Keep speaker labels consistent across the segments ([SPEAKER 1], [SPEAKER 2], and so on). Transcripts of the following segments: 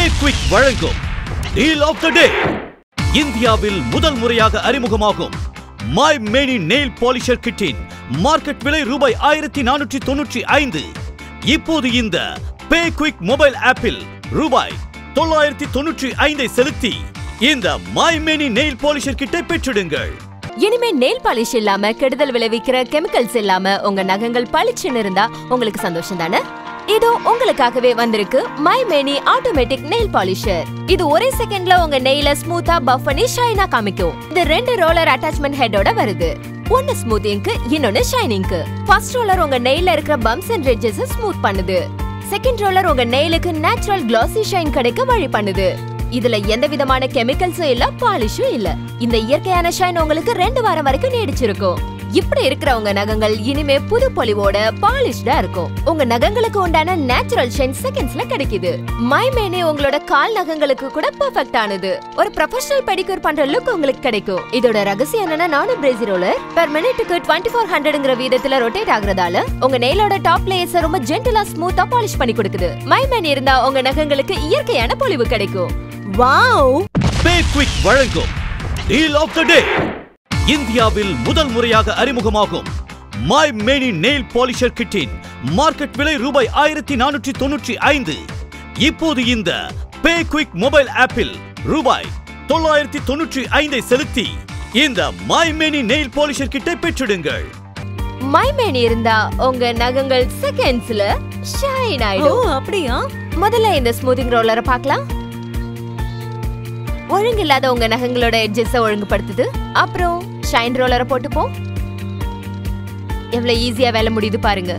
[SPEAKER 1] பே quick வழங்கும் deal of the day இந்தியாவில் முதல் முறையாக அறிமுகமாகும் மை மேனி நெயில் பாலிஷர் கிட்டின் மார்க்கெட் விலை ரூபாய் ஆயிரத்தி நானூற்றி தொன்னூற்றி ஐந்து இப்போது இந்த பே குவிக் மொபைல் ஆப்பில் ரூபாய் தொள்ளாயிரத்தி தொன்னூற்றி ஐந்தை செலுத்தி இந்த மை மேனி நெயில் பாலிஷர் கிட்டை பெற்றிடுங்கள்
[SPEAKER 2] இனிமே நெயில் பாலிஷ் இல்லாம கெடுதல் விளைவிக்கிற கெமிக்கல்ஸ் இல்லாம உங்க நகங்கள் பளிச்சுன்னு இருந்தா உங்களுக்கு சந்தோஷம் தானே இதோ உங்களுக்காகவே வந்திருக்கு my many automatic nail polisher இது ஒரே செகண்ட்ல உங்க நெயில ஸ்மூத்தா பஃப் பண்ணி ஷைனா காமிக்கும் இது ரெண்டு ரோலர் அட்டாச்மெண்ட் ஹெட்டோட வருது ஒன்னு ஸ்மூத்திங்க்கு இன்னொன்னு ஷைனிங்க்கு ஃபர்ஸ்ட் ரோலர் உங்க நெயில இருக்கிற பம்ப்ஸ் அண்ட் ரிட்ஜஸ் ஸ்மூத் பண்ணுது செகண்ட் ரோலர் உங்க நெயிலுக்கு நேச்சுரல் கிளாசி ஷைன் கிடைக்க வழி பண்ணுது இதுல எந்த விதமான கெமிக்கல்ஸும் இல்ல பாலிஷும் இல்ல இந்த இயற்கையான ஷைன் உங்களுக்கு ரெண்டு வாரம் வரைக்கும் நீடிச்சிருக்கும் இப்படி இருக்கிற உங்க நகங்கள் இனிமே புது பொலிவோட பாலிஷ்டா இருக்கும் உங்க நகங்களுக்கு உண்டான நேச்சுரல் ஷைன் செகண்ட்ஸ்ல கிடைக்குது மை மேனே உங்களோட கால் நகங்களுக்கு கூட பெர்ஃபெக்ட் ஆனது ஒரு ப்ரொஃபஷனல் பெடிக்யூர் பண்ற லுக் உங்களுக்கு கிடைக்கும் இதோட ரகசியம் என்னன்னா நானும் பிரேசி ரோலர் பெர் மினிட்டுக்கு டுவெண்ட்டி ஃபோர் ஹண்ட்ரட்ங்கிற வீதத்துல ரொட்டேட் ஆகுறதால உங்க நெயிலோட டாப் லேயர்ஸ் ரொம்ப ஜென்டலா ஸ்மூத்தா பாலிஷ் பண்ணி கொடுக்குது மை மேன் இருந்தா உங்க நகங்களுக்கு இயற்கையான பொலிவு கிடைக்கும் வாவ்
[SPEAKER 1] பே குவிக் வழங்கும் டீல் ஆஃப் த டே இந்தியாவில் முதல் முறையாக அறிமுகமாகும் மை மேனி நெயில் பாலிஷர் கிட்டின் மார்க்கெட் விலை ரூபாய் ஆயிரத்தி நானூற்றி தொன்னூற்றி ஐந்து இப்போது இந்த பே குவிக் மொபைல் ஆப்பில் ரூபாய் தொள்ளாயிரத்தி தொன்னூற்றி ஐந்தை செலுத்தி இந்த மை மேனி நெயில் பாலிஷர் கிட்டை பெற்றிடுங்கள்
[SPEAKER 2] மை மேன் இருந்தா உங்க நகங்கள் செகண்ட்ஸ்ல ஷைன்
[SPEAKER 3] ஓ
[SPEAKER 2] ஆயிடும்
[SPEAKER 3] அப்படியா
[SPEAKER 2] முதல்ல இந்த ஸ்மூத்திங் ரோலரை பார்க்கலாம் ஒழுங்கில்லாத உங்க நகங்களோட எட்ஜஸ் ஒழுங்குபடுத்துது அப்புறம் ஷைன் ரோலரை போட்டுப்போம் எவ்வளவு ஈஸியா வேலை முடியுது பாருங்க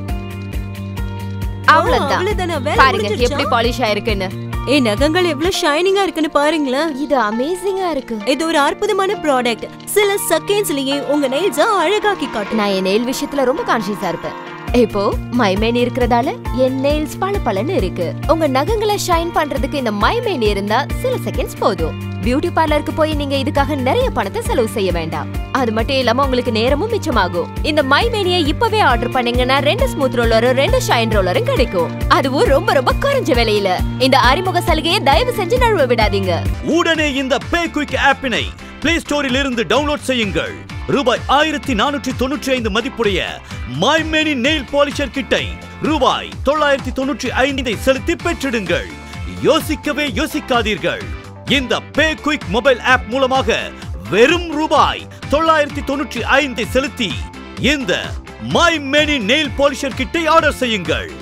[SPEAKER 2] அவ்வளவுதான்
[SPEAKER 3] அவ்வளவுதானா? வேலை
[SPEAKER 2] பாருங்க
[SPEAKER 3] முடிஞ்சிருச்சா?
[SPEAKER 2] எப்படி பாலிஷ் ஆயிருக்குன்னு
[SPEAKER 3] ஏ நகங்கள் எவ்வளவு ஷைனிங்கா இருக்குன்னு பாருங்களேன்
[SPEAKER 2] இது அமேசிங்கா இருக்கு
[SPEAKER 3] இது ஒரு அற்புதமான ப்ராடக்ட் சில செகண்ட்ஸ்லயே உங்க நெயில்ஸ அழகாக்கி காட்டும்
[SPEAKER 2] நான் என் நெயில் விஷயத்துல ரொம்ப கான்ஷியஸா இருப்பேன் இப்போ மைமேன் இருக்கிறதால என் நெயில்ஸ் பல பலன்னு இருக்கு உங்க நகங்களை ஷைன் பண்றதுக்கு இந்த மைமேன் இருந்தா சில செகண்ட்ஸ் போதும் பியூட்டி பார்லருக்கு போய் நீங்க இதுக்காக நிறைய பணத்தை செலவு செய்ய வேண்டாம் அது மட்டும் இல்லாம உங்களுக்கு நேரமும் மிச்சமாகும் இந்த மைமேனியை இப்பவே ஆர்டர் பண்ணீங்கன்னா ரெண்டு ஸ்மூத் ரோலரும் ரெண்டு ஷைன் ரோலரும் கிடைக்கும் அதுவும் ரொம்ப ரொம்ப குறைஞ்ச விலையில இந்த அறிமுக சலுகையை தயவு செஞ்சு நழுவ விடாதீங்க
[SPEAKER 1] உடனே இந்த பே குயிக் ஆப்பினை பிளே ஸ்டோரில் இருந்து டவுன்லோட் செய்யுங்கள் ரூபாய் ஆயிரத்தி நானூற்றி தொன்னூற்றி ஐந்து மதிப்புடைய மை மேனி நெயில் பாலிஷர் கிட்டை ரூபாய் தொள்ளாயிரத்தி தொன்னூற்றி ஐந்தை செலுத்தி பெற்றிடுங்கள் யோசிக்கவே யோசிக்காதீர்கள் இந்த பே குயிக் மொபைல் ஆப் மூலமாக வெறும் ரூபாய் தொள்ளாயிரத்தி தொன்னூற்றி ஐந்தை செலுத்தி இந்த மை மேனி நெயில் பாலிஷர் கிட்டை ஆர்டர் செய்யுங்கள்